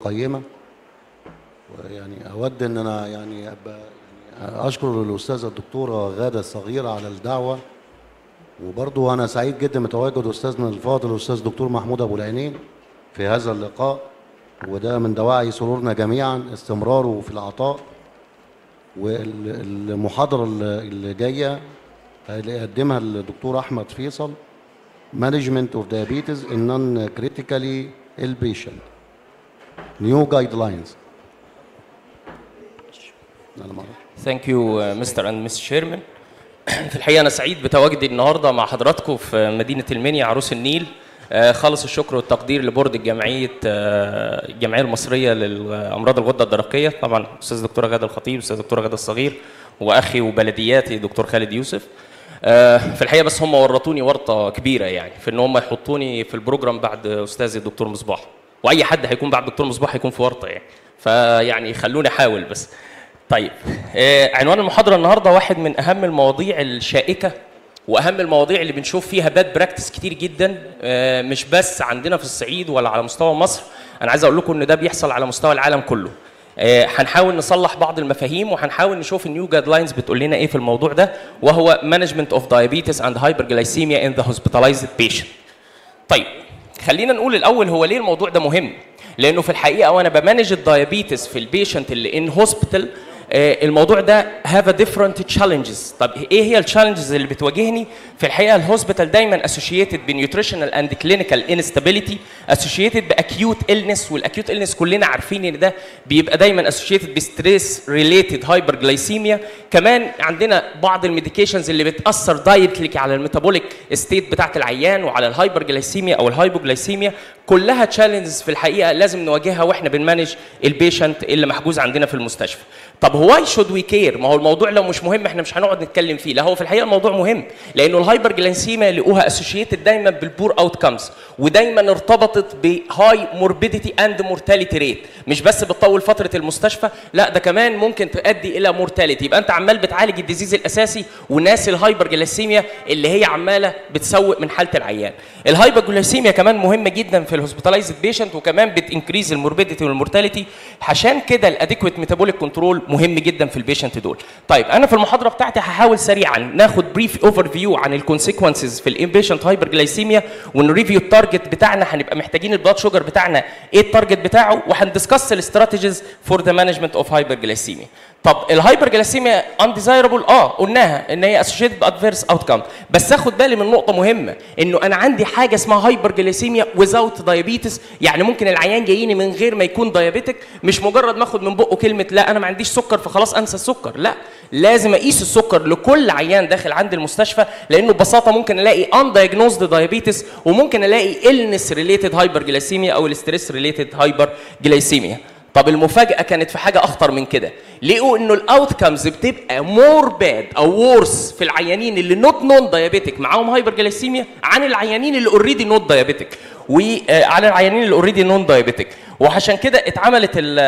قيمه ويعني اود ان انا يعني ابقى يعني اشكر الاستاذه الدكتوره غاده الصغيره على الدعوه وبرضو انا سعيد جدا بتواجد استاذنا الفاضل الاستاذ دكتور محمود ابو العينين في هذا اللقاء وده من دواعي سرورنا جميعا استمراره في العطاء والمحاضره اللي جايه اللي يقدمها الدكتور احمد فيصل مانجمنت اوف diabetes in non critically ill patient new guidelines انا ما أعرف. ثانك يو مستر اند مس شيرمان في الحقيقه انا سعيد بتواجدي النهارده مع حضراتكم في مدينه المنيا عروس النيل آه، خالص الشكر والتقدير لبورد الجمعيه آه، الجمعيه المصريه للامراض الغده الدرقيه طبعا استاذ دكتوره غاده الخطيب استاذ دكتوره غاده الصغير واخي وبلدياتي دكتور خالد يوسف آه، في الحقيقه بس هم ورطوني ورطه كبيره يعني في ان هم يحطوني في البروجرام بعد استاذي الدكتور مصباح واي حد هيكون بعد دكتور مصباح هيكون في ورطه يعني فيعني خلوني احاول بس طيب آه، عنوان المحاضره النهارده واحد من اهم المواضيع الشائكه واهم المواضيع اللي بنشوف فيها باد براكتس كتير جدا آه، مش بس عندنا في الصعيد ولا على مستوى مصر انا عايز اقول لكم ان ده بيحصل على مستوى العالم كله آه، هنحاول نصلح بعض المفاهيم وهنحاول نشوف النيو جايد لاينز بتقول لنا ايه في الموضوع ده وهو مانجمنت اوف diabetes اند hyperglycemia ان ذا hospitalized patient طيب خلينا نقول الاول هو ليه الموضوع ده مهم لانه في الحقيقه وانا بمانج الدايابيتس في البيشنت اللي ان هوسبيتال الموضوع ده هاف ا ديفرنت تشالنجز طب ايه هي التشالنجز اللي بتواجهني في الحقيقه الهوسبيتال دايما اسوشيتد بنيوتريشنال اند كلينيكال انستابيليتي اسوشيتد باكيوت النس والاكيوت النس كلنا عارفين ان ده بيبقى دايما اسوشيتد بستريس ريليتد هايبرجلايسيميا كمان عندنا بعض الميديكيشنز اللي بتاثر دايركتلي على الميتابوليك ستيت بتاعت العيان وعلى الهايبرجلايسيميا او الهايبوجلايسيميا كلها تشالنجز في الحقيقه لازم نواجهها واحنا بنمانج البيشنت اللي محجوز عندنا في المستشفى طب واي شود وي كير ما هو الموضوع لو مش مهم احنا مش هنقعد نتكلم فيه لا هو في الحقيقه الموضوع مهم لانه الهايبرجلايسيميا لقوها اسوشيتد دايما بالبور اوت كامز ودايما ارتبطت بهاي موربيديتي اند مورتاليتي ريت مش بس بتطول فتره المستشفى لا ده كمان ممكن تؤدي الى مورتاليتي يبقى انت عمال بتعالج الديزيز الاساسي وناس الهايبرجلايسيميا اللي هي عماله بتسوء من حاله العيان الهايبرجلايسيميا كمان مهمه جدا في الهوسبيتالايزد بيشنت وكمان بتنكريز الموربيديتي والمورتاليتي عشان كده الاديكويت ميتابوليك كنترول مهم جدا في البيشنت دول طيب انا في المحاضره بتاعتي هحاول سريعا ناخد بريف اوفر فيو عن الكونسيكونسز في الانبيشنت هايبرجلايسيميا ونريفيو التارجت بتاعنا هنبقى محتاجين البلاد شوجر بتاعنا ايه التارجت بتاعه وهندسكس الاستراتيجيز فور ذا مانجمنت اوف هايبرجلايسيميا طب الهايبرجلايسيميا انديزايربل اه قلناها ان هي اسوشيتد بادفيرس اوت بس اخد بالي من نقطه مهمه انه انا عندي حاجه اسمها هايبرجلايسيميا ويزاوت دايابيتس يعني ممكن العيان جاييني من غير ما يكون دايابيتك مش مجرد ما اخد من بقه كلمه لا انا ما عنديش سكر فخلاص انسى السكر لا لازم اقيس السكر لكل عيان داخل عندي المستشفى لانه ببساطه ممكن الاقي ان دايجنوزد دايابيتس وممكن الاقي النس ريليتد هايبرجلايسيميا او الستريس ريليتد هايبرجلايسيميا طب المفاجاه كانت في حاجه اخطر من كده لقوا انه الاوت كامز بتبقى مور باد او وورس في العيانين اللي نوت نون دايابيتك معاهم هايبرجلايسيميا عن العيانين اللي اوريدي نوت دايابيتك وعلى العيانين اللي اوريدي نون دايابيتك وعشان كده اتعملت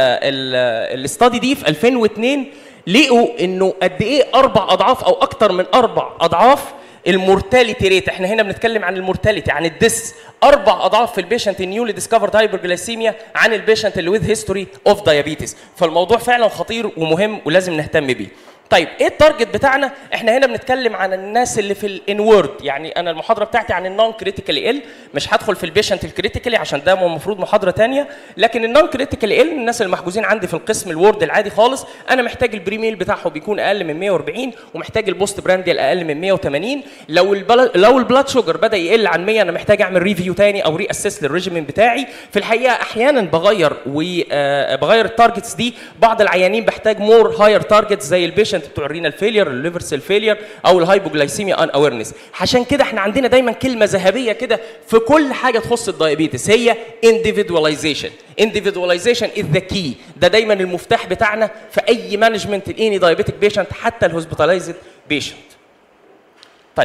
الاستادي دي في 2002 لقوا انه قد ايه اربع اضعاف او اكتر من اربع اضعاف المورتاليتي ريت احنا هنا بنتكلم عن المورتاليتي عن الدس اربع اضعاف في البيشنت النيولي ديسكفرد هايبرجلايسيميا عن البيشنت اللي وذ هيستوري اوف دايابيتس فالموضوع فعلا خطير ومهم ولازم نهتم بيه طيب ايه التارجت بتاعنا احنا هنا بنتكلم عن الناس اللي في الانورد يعني انا المحاضره بتاعتي عن النون كريتيكال ال مش هدخل في البيشنت الكريتيكالي عشان ده المفروض محاضره ثانيه لكن النون كريتيكال ال الناس المحجوزين عندي في القسم الورد العادي خالص انا محتاج البريميل بتاعهم بيكون اقل من 140 ومحتاج البوست برانديال اقل من 180 لو البل... لو البلاد شوجر بدا يقل عن 100 انا محتاج اعمل ريفيو ثاني او ري اسيس للريجيمين بتاعي في الحقيقه احيانا بغير وبغير التارجتس دي بعض العيانين بحتاج مور هاير تارجتس زي البيشنت بتوع الرينال فيلير الليفر سيل فيلير او الهايبوجلايسيميا ان اويرنس عشان كده احنا عندنا دايما كلمه ذهبيه كده في كل حاجه تخص الدايابيتس هي individualization individualization is the key ده دايما المفتاح بتاعنا في اي مانجمنت لاني دايابيتك بيشنت حتى الهوسبيتالايزد بيشنت طيب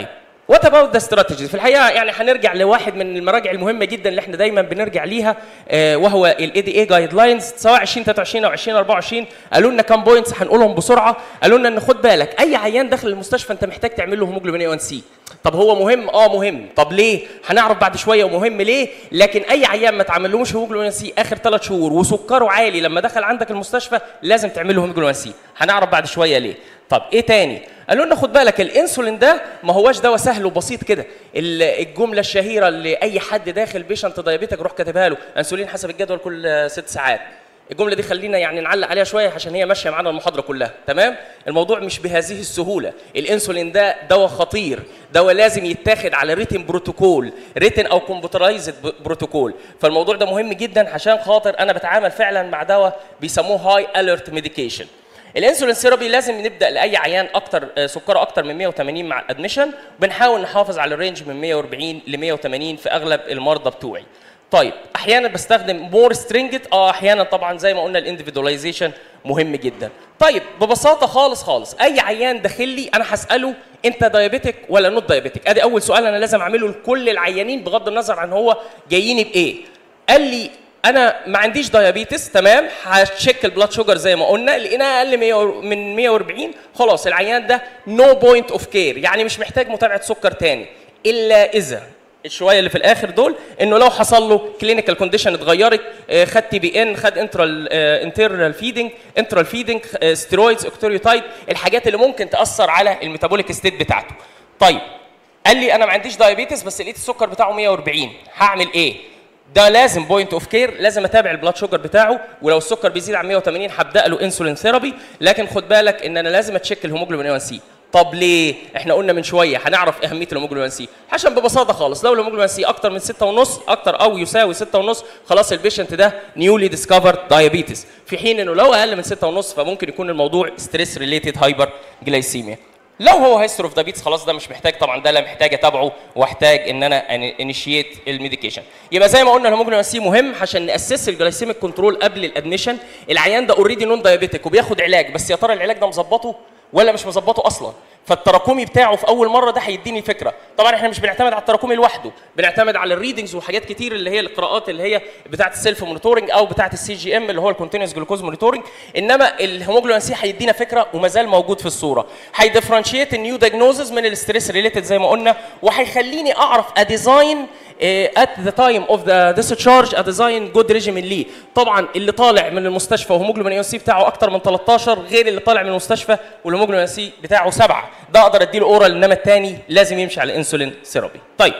وات اباوت ذا استراتيجيز في الحقيقه يعني هنرجع لواحد من المراجع المهمه جدا اللي احنا دايما بنرجع ليها آه، وهو الاي دي اي جايد لاينز سواء 2023 او 2024 قالوا لنا كام بوينتس هنقولهم بسرعه قالوا لنا ان خد بالك اي عيان داخل المستشفى انت محتاج تعمل له هيموجلوبين اي 1 سي طب هو مهم اه مهم طب ليه هنعرف بعد شويه ومهم ليه لكن اي عيان ما تعملوش هيموجلوبين سي اخر ثلاث شهور وسكره عالي لما دخل عندك المستشفى لازم تعمل له هيموجلوبين سي هنعرف بعد شويه ليه طب ايه تاني قالوا لنا خد بالك الانسولين ده ما هواش دواء سهل وبسيط كده ال- الجمله الشهيره اللي اي حد داخل بيشنت دايابيتك روح كاتبها له انسولين حسب الجدول كل ست ساعات الجمله دي خلينا يعني نعلق عليها شويه عشان هي ماشيه معانا المحاضره كلها تمام الموضوع مش بهذه السهوله الانسولين ده دواء خطير دواء لازم يتاخد على ريتن بروتوكول ريتن او كمبيوترايزد بروتوكول فالموضوع ده مهم جدا عشان خاطر انا بتعامل فعلا مع دواء بيسموه هاي اليرت ميديكيشن الانسولين ثيرابي لازم نبدا لاي عيان اكتر آه، سكره اكتر من 180 مع الادميشن بنحاول نحافظ على الرينج من 140 ل 180 في اغلب المرضى بتوعي طيب احيانا بستخدم مور سترينجت اه احيانا طبعا زي ما قلنا الانديفيدواليزيشن مهم جدا طيب ببساطه خالص خالص اي عيان داخل لي انا هساله انت دايابيتك ولا نوت دايابيتك ادي اول سؤال انا لازم اعمله لكل العيانين بغض النظر عن هو جاييني بايه قال لي انا ما عنديش دايابيتس تمام هتشيك البلاد شوجر زي ما قلنا لقيناها اقل 100 من 140 خلاص العيان ده نو بوينت اوف كير يعني مش محتاج متابعه سكر تاني الا اذا الشويه اللي في الاخر دول انه لو حصل له كلينيكال كونديشن اتغيرت آه، خد تي بي ان خد انترال انترال فيدنج انترال فيدنج ستيرويدز اوكتوريوتايد الحاجات اللي ممكن تاثر على الميتابوليك ستيت بتاعته طيب قال لي انا ما عنديش دايابيتس بس لقيت السكر بتاعه 140 هعمل ايه ده لازم بوينت اوف كير لازم اتابع البلاد شوجر بتاعه ولو السكر بيزيد عن 180 هبدا له انسولين ثيرابي لكن خد بالك ان انا لازم اتشيك الهيموجلوبين 1 سي طب ليه احنا قلنا من شويه هنعرف اهميه الهيموجلوبين 1 سي عشان ببساطه خالص لو الهيموجلوبين 1 سي اكتر من 6.5 اكتر او يساوي 6.5 خلاص البيشنت ده نيولي ديسكفرد دايابيتس في حين انه لو اقل من 6.5 فممكن يكون الموضوع ستريس ريليتد هايبر جلايسيميا لو هو هيستوري اوف دايابيتس خلاص ده مش محتاج طبعا ده لا محتاج اتابعه واحتاج ان انا انيشيت الميديكيشن يبقى زي ما قلنا الهيموجلوبين سي مهم عشان ناسس الجلايسيميك كنترول قبل الادميشن العيان ده اوريدي نون دايابيتك وبياخد علاج بس يا ترى العلاج ده مظبطه ولا مش مظبطه اصلا فالتراكمي بتاعه في اول مره ده هيديني فكره طبعا احنا مش بنعتمد على التراكمي لوحده بنعتمد على الريدنجز وحاجات كتير اللي هي القراءات اللي هي بتاعه السيلف مونيتورنج او بتاعه السي جي ام اللي هو الكونتينوس جلوكوز مونيتورنج انما الهيموجلوبين سي هيدينا فكره وما زال موجود في الصوره هيديفرنشيت النيو دايجنوزز من الستريس ريليتد زي ما قلنا وهيخليني اعرف اديزاين ات ذا تايم اوف ذا ديسشارج اديزاين جود ريجيمين ليه طبعا اللي طالع من المستشفى وهيموجلوبين اي سي بتاعه اكتر من 13 غير اللي طالع من المستشفى والهيموجلوبين سي بتاعه 7 ده اقدر اديله اورال انما الثاني لازم يمشي على انسولين ثيرابي طيب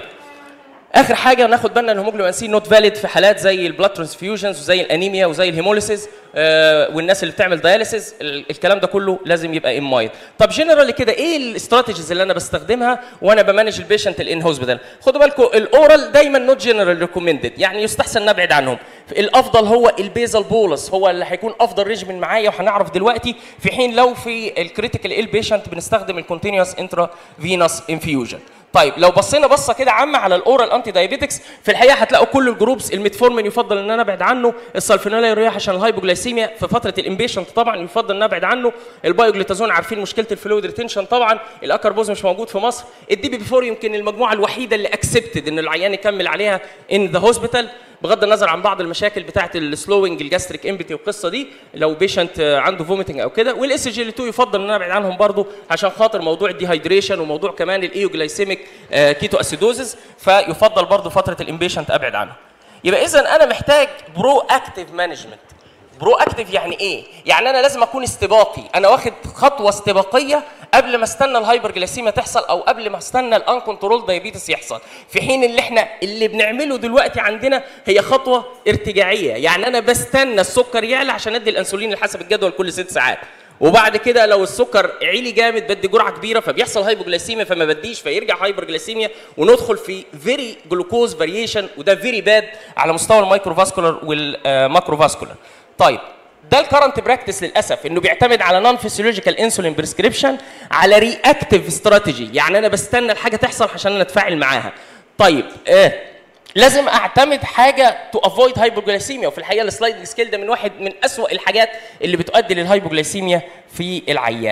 اخر حاجه ناخد بالنا ان الهيموجلوبين سي نوت فاليد في حالات زي البلاد ترانسفيوجنز وزي الانيميا وزي الهيموليسيس آه والناس اللي بتعمل داياليسيس الكلام ده كله لازم يبقى ان مايند طب جنرالي كده ايه الاستراتيجيز اللي انا بستخدمها وانا بمانج البيشنت الان هوسبيتال خدوا بالكم الاورال دايما نوت جنرال ريكومندد يعني يستحسن نبعد عنهم الافضل هو البيزل بولس هو اللي هيكون افضل ريجيمين معايا وهنعرف دلوقتي في حين لو في الكريتيكال ال بيشنت بنستخدم الكونتينوس انترا فينوس انفيوجن طيب لو بصينا بصه كده عامه على الاورال انتي دايابيتكس في الحقيقه هتلاقوا كل الجروبس الميتفورمين يفضل ان انا ابعد عنه السلفونيلا عشان الهايبوجلايسيميا في فتره الامبيشنت طبعا يفضل ان ابعد عنه البايوجليتازون عارفين مشكله الفلويد ريتنشن طبعا الاكربوز مش موجود في مصر الدي بي 4 يمكن المجموعه الوحيده اللي اكسبتد ان العيان يكمل عليها ان ذا هوسبيتال بغض النظر عن بعض المشاكل بتاعه السلوينج الجاستريك امبتي والقصه دي لو بيشنت عنده فوميتنج او كده والاس جي 2 يفضل ان انا ابعد عنهم برضو عشان خاطر موضوع الديهايدريشن وموضوع كمان الايوجلايسيميك كيتو اسيدوزز فيفضل برضو فتره الامبيشنت ابعد عنها يبقى اذا انا محتاج برو اكتيف مانجمنت برو اكتيف يعني ايه؟ يعني انا لازم اكون استباقي، انا واخد خطوه استباقيه قبل ما استنى الهايبر جليسيميا تحصل او قبل ما استنى الان كنترول دايابيتس يحصل، في حين اللي احنا اللي بنعمله دلوقتي عندنا هي خطوه ارتجاعيه، يعني انا بستنى السكر يعلى عشان ادي الانسولين حسب الجدول كل ست ساعات. وبعد كده لو السكر عالي جامد بدي جرعه كبيره فبيحصل هايبوجليسيميا فما بديش فيرجع هايبرجليسيميا وندخل في فيري جلوكوز فاريشن وده فيري باد على مستوى المايكروفاسكولار والماكروفاسكولار. طيب ده الكرنت براكتس للاسف انه بيعتمد على نون فيسيولوجيكال انسولين بريسكريبشن على رياكتيف استراتيجي يعني انا بستنى الحاجه تحصل عشان انا اتفاعل معاها طيب آه لازم اعتمد حاجه تو افويد هايبوجلايسيميا وفي الحقيقه السلايدنج سكيل ده من واحد من اسوأ الحاجات اللي بتؤدي للهايبوجلايسيميا في العيان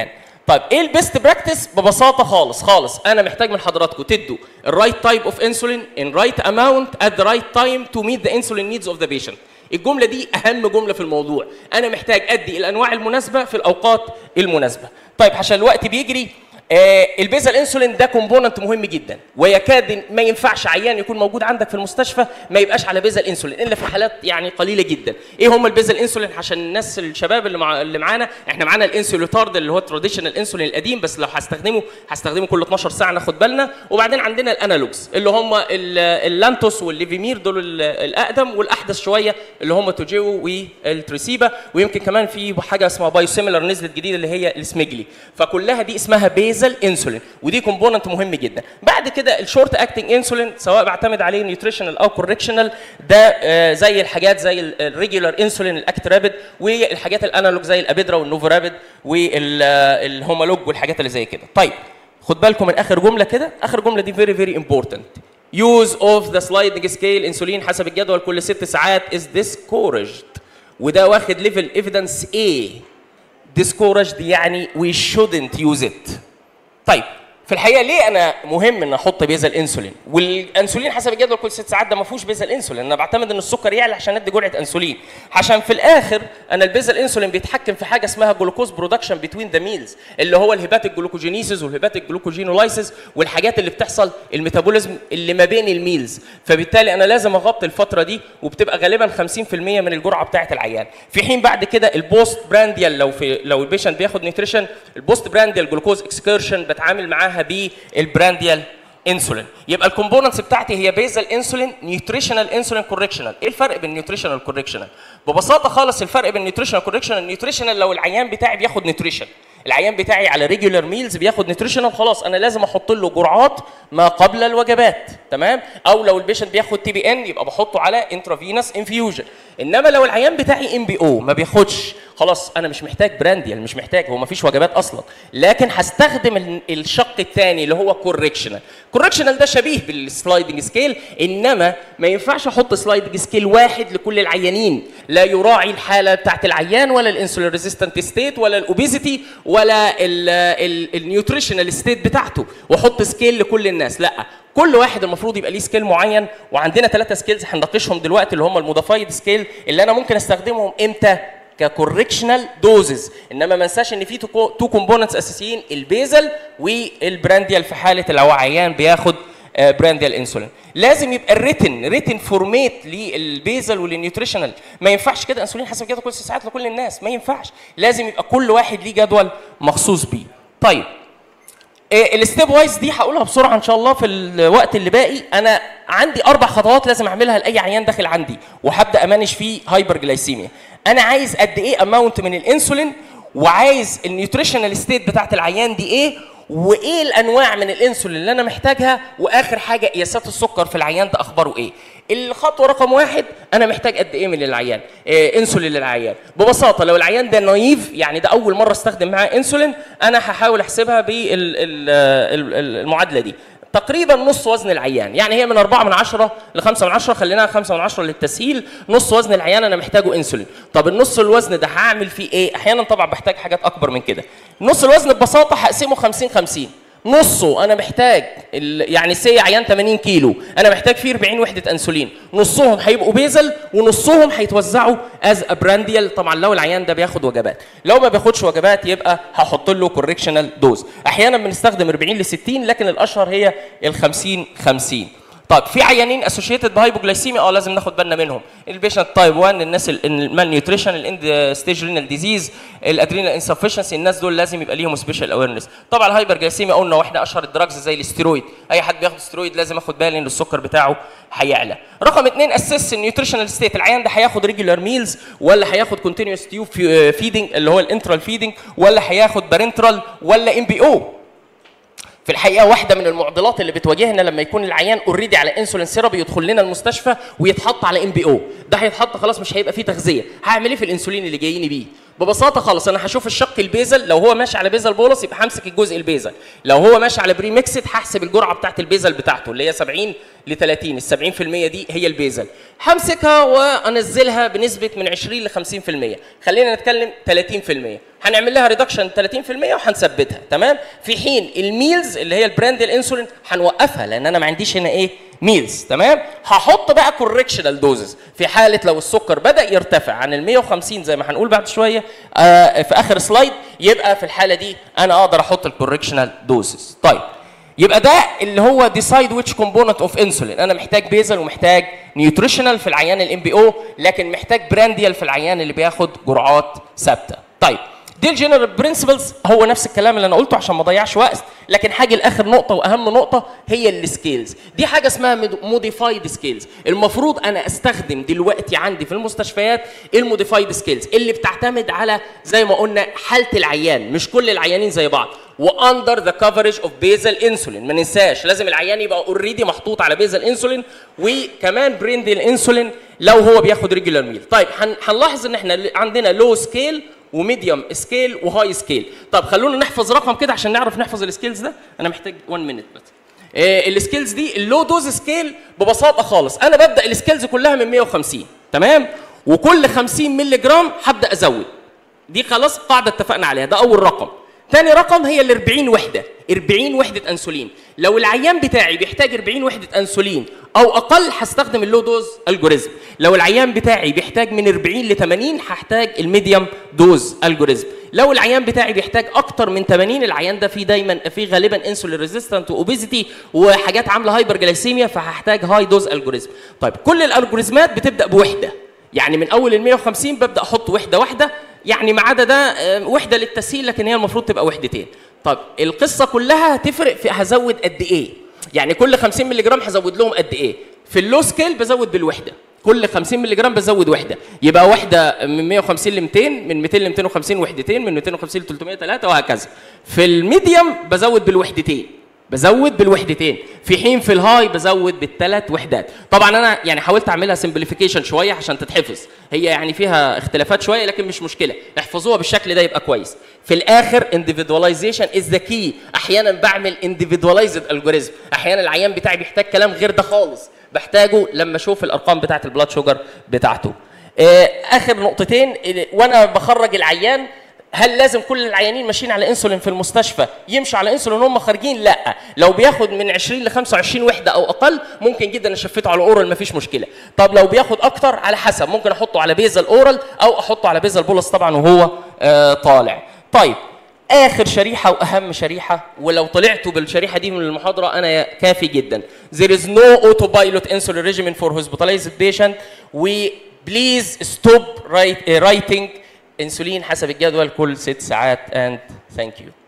طيب ايه البيست براكتس ببساطه خالص خالص انا محتاج من حضراتكم تدوا الرايت تايب اوف انسولين ان رايت اماونت ات ذا رايت تايم تو ميت ذا انسولين نيدز اوف ذا بيشنت الجمله دي اهم جمله في الموضوع انا محتاج ادي الانواع المناسبه في الاوقات المناسبه طيب عشان الوقت بيجري آه البيزل انسولين ده كومبوننت مهم جدا ويكاد ما ينفعش عيان يكون موجود عندك في المستشفى ما يبقاش على بيزل انسولين الا في حالات يعني قليله جدا ايه هم البيزل انسولين عشان الناس الشباب اللي مع اللي معانا احنا معانا الانسوليتارد اللي هو التراديشنال انسولين القديم بس لو هستخدمه هستخدمه كل 12 ساعه ناخد بالنا وبعدين عندنا الانالوجز اللي هم ال- اللانتوس والليفيمير دول ال- الاقدم والاحدث شويه اللي هم توجيو والتريسيبا ويمكن كمان في حاجه اسمها بايوسيميلر نزلت جديده اللي هي السميجلي فكلها دي اسمها بيزل انسولين ودي كومبوننت مهم جدا بعد كده الشورت اكتنج انسولين سواء بعتمد عليه نيوتريشنال او كوركشنال ده آه، زي الحاجات زي الريجولار انسولين الاكت رابيد والحاجات الانالوج زي الابيدرا والنوفو رابيد والهومولوج والحاجات اللي زي كده طيب خد بالكم من اخر جمله كده اخر جمله دي فيري فيري امبورتنت use of the sliding scale انسولين حسب الجدول كل ست ساعات is discouraged وده واخد ليفل ايفيدنس A discouraged يعني we shouldn't use it طيب في الحقيقه ليه انا مهم ان احط بيزل انسولين والانسولين حسب الجدول كل ست ساعات ده ما فيهوش بيزل انسولين انا بعتمد ان السكر يعلى عشان ادي جرعه انسولين عشان في الاخر انا البيزل انسولين بيتحكم في حاجه اسمها جلوكوز برودكشن بتوين ذا ميلز اللي هو الهيباتيك جلوكوجينيسيس والهيباتيك جلوكوجينولايسيس والحاجات اللي بتحصل الميتابوليزم اللي ما بين الميلز فبالتالي انا لازم اغطي الفتره دي وبتبقى غالبا 50% من الجرعه بتاعه العيان في حين بعد كده البوست برانديال لو في لو البيشنت بياخد نيوتريشن البوست برانديال جلوكوز اكسكيرشن بتعامل معاها بالبرانديال انسولين يبقى الكومبوننتس بتاعتي هي بيزل انسولين نيوتريشنال انسولين كوركشنال ايه الفرق بين نيوتريشنال والكوركشنال ببساطه خالص الفرق بين نيوتريشنال والكوركشنال النيوتريشنال لو العيان بتاعي بياخد نيوتريشن العيان بتاعي على ريجولار ميلز بياخد نيوتريشنال خلاص انا لازم احط له جرعات ما قبل الوجبات تمام او لو البيشنت بياخد تي بي ان يبقى بحطه على انترافينوس انفيوجن انما لو العيان بتاعي ام بي او ما بياخدش خلاص انا مش محتاج برانديال مش محتاج هو ما فيش وجبات اصلا لكن هستخدم ال- الشق الثاني اللي هو كوركشنال كوركشنال ده شبيه بالسلايدنج سكيل انما ما ينفعش احط سلايدنج سكيل واحد لكل العيانين لا يراعي الحاله بتاعت العيان ولا الانسولين ريزيستنت ستيت ولا الاوبيزيتي ولا النيوتريشنال ستيت بتاعته واحط سكيل لكل الناس لا كل واحد المفروض يبقى ليه سكيل معين وعندنا ثلاثه سكيلز هنناقشهم دلوقتي اللي هم الموديفايد سكيل اللي انا ممكن استخدمهم امتى ككوركشنال دوزز انما ما انساش ان في تو كومبوننتس اساسيين البيزل والبرانديال في حاله لو عيان بياخد برانديال انسولين لازم يبقى الريتن ريتن فورميت للبيزل وللنيوتريشنال ما ينفعش كده انسولين حسب كده كل ست ساعات لكل الناس ما ينفعش لازم يبقى كل واحد ليه جدول مخصوص بيه طيب إيه الستيب وايز دي هقولها بسرعه ان شاء الله في الوقت اللي باقي انا عندي اربع خطوات لازم اعملها لاي عيان داخل عندي وهبدا امانج فيه هايبر جلايسيميا انا عايز قد ايه اماونت من الانسولين وعايز النيوتريشنال ستيت بتاعت العيان دي ايه وايه الانواع من الانسولين اللي انا محتاجها واخر حاجه قياسات السكر في العيان ده اخباره ايه الخطوه رقم واحد انا محتاج قد ايه من العيان إيه انسولين للعيان ببساطه لو العيان ده نايف يعني ده اول مره استخدم معاه انسولين انا هحاول احسبها بالمعادله دي تقريبا نص وزن العيان يعني هي من 4 من 10 ل 5 من 10 خليناها 5 من 10 للتسهيل نص وزن العيان انا محتاجه انسولين طب النص الوزن ده هعمل فيه ايه احيانا طبعا بحتاج حاجات اكبر من كده نص الوزن ببساطه هقسمه 50 50 نصه انا محتاج ال- يعني سي عيان 80 كيلو انا محتاج فيه 40 وحده انسولين نصهم هيبقوا بيزل ونصهم هيتوزعوا از برانديال طبعا لو العيان ده بياخد وجبات لو ما بياخدش وجبات يبقى هحط له كوركشنال دوز احيانا بنستخدم 40 ل 60 لكن الاشهر هي ال 50 50 طيب في عيانين اسوشيتد بهايبوجلايسيميا اه لازم ناخد بالنا منهم البيشنت تايب 1 الناس المال نيوتريشن الاند ستيج رينال ديزيز الادرينال انسفشنسي الناس دول لازم يبقى ليهم سبيشال اويرنس طبعا الهايبرجلايسيميا قلنا واحنا اشهر الدراجز زي الاستيرويد اي حد بياخد استيرويد لازم اخد بالي ان السكر بتاعه هيعلى رقم اثنين اسس النيوتريشنال ستيت العيان ده هياخد ريجولار ميلز ولا هياخد كونتينوس تيوب فيدنج اللي هو الانترال فيدنج ولا هياخد بارنترال ولا ام بي او في الحقيقه واحده من المعضلات اللي بتواجهنا لما يكون العيان اوريدي على انسولين سيرابي يدخل لنا المستشفى ويتحط على ام بي او ده هيتحط خلاص مش هيبقى فيه تغذيه هعمل ايه في الانسولين اللي جاييني بيه ببساطه خالص انا هشوف الشق البيزل لو هو ماشي على بيزل بولس يبقى همسك الجزء البيزل لو هو ماشي على بري ميكسد هحسب الجرعه بتاعت البيزل بتاعته اللي هي 70 ل 30 ال 70% دي هي البيزل همسكها وانزلها بنسبه من 20 ل 50% خلينا نتكلم 30% هنعمل لها ريدكشن 30% وهنثبتها تمام في حين الميلز اللي هي البراند الانسولين هنوقفها لان انا ما عنديش هنا ايه ميلز تمام هحط بقى كوركشنال دوزز في حاله لو السكر بدا يرتفع عن ال 150 زي ما هنقول بعد شويه آه في اخر سلايد يبقى في الحاله دي انا اقدر احط الكوركشنال دوزز طيب يبقى ده اللي هو ديسايد ويتش كومبوننت اوف انسولين انا محتاج بيزل ومحتاج نيوتريشنال في العيان الام بي او لكن محتاج برانديال في العيان اللي بياخد جرعات ثابته طيب دي الجنرال برنسبلز هو نفس الكلام اللي انا قلته عشان ما اضيعش وقت لكن حاجه لاخر نقطه واهم نقطه هي السكيلز دي حاجه اسمها موديفايد سكيلز المفروض انا استخدم دلوقتي عندي في المستشفيات الموديفايد سكيلز اللي بتعتمد على زي ما قلنا حاله العيان مش كل العيانين زي بعض واندر ذا كفرج اوف بيزل انسولين ما ننساش لازم العيان يبقى اوريدي محطوط على بيزل انسولين وكمان بريندل انسولين لو هو بياخد ريجولار ميل طيب هنلاحظ ان احنا عندنا لو سكيل وميديوم سكيل وهاي سكيل طب خلونا نحفظ رقم كده عشان نعرف نحفظ السكيلز ده انا محتاج 1 مينيت بس إيه السكيلز دي اللو دوز سكيل ببساطه خالص انا ببدا السكيلز كلها من 150 تمام وكل 50 مللي جرام هبدا ازود دي خلاص قاعده اتفقنا عليها ده اول رقم تاني رقم هي ال 40 وحده 40 وحده انسولين لو العيان بتاعي بيحتاج 40 وحده انسولين او اقل هستخدم اللو دوز الجوريزم لو العيان بتاعي بيحتاج من 40 ل 80 هحتاج الميديوم دوز الجوريزم لو العيان بتاعي بيحتاج اكتر من 80 العيان ده فيه دايما فيه غالبا انسولين ريزيستنت واوبيزيتي وحاجات عامله هايبر جلايسيميا فهحتاج هاي دوز الجوريزم طيب كل الالجوريزمات بتبدا بوحده يعني من اول ال 150 ببدا احط وحده واحده يعني ما عدا ده وحده للتسهيل لكن هي المفروض تبقى وحدتين طب القصه كلها هتفرق في هزود قد ايه يعني كل 50 مللي جرام هزود لهم قد ايه في اللو سكيل بزود بالوحده كل 50 مللي جرام بزود وحده يبقى وحده من 150 ل 200 من 200 ل 250 وحدتين من 250 ل 300 3 وهكذا في الميديوم بزود بالوحدتين بزود بالوحدتين في حين في الهاي بزود بالثلاث وحدات طبعا انا يعني حاولت اعملها سمبليفيكيشن شويه عشان تتحفظ هي يعني فيها اختلافات شويه لكن مش مشكله احفظوها بالشكل ده يبقى كويس في الاخر individualization از ذا كي احيانا بعمل individualized الجوريزم احيانا العيان بتاعي بيحتاج كلام غير ده خالص بحتاجه لما اشوف الارقام بتاعه البلاد شوجر بتاعته اخر نقطتين وانا بخرج العيان هل لازم كل العيانين ماشيين على انسولين في المستشفى يمشوا على انسولين وهم خارجين؟ لا، لو بياخد من 20 ل 25 وحده او اقل ممكن جدا اشفته على اورال مفيش مشكله. طب لو بياخد اكتر على حسب ممكن احطه على بيزل اورال او احطه على بيزل بولس طبعا وهو آه طالع. طيب اخر شريحه واهم شريحه ولو طلعتوا بالشريحه دي من المحاضره انا كافي جدا. There is no autopilot insulin regimen for hospitalized patient. We please stop write, uh, writing انسولين حسب الجدول كل ست ساعات and thank you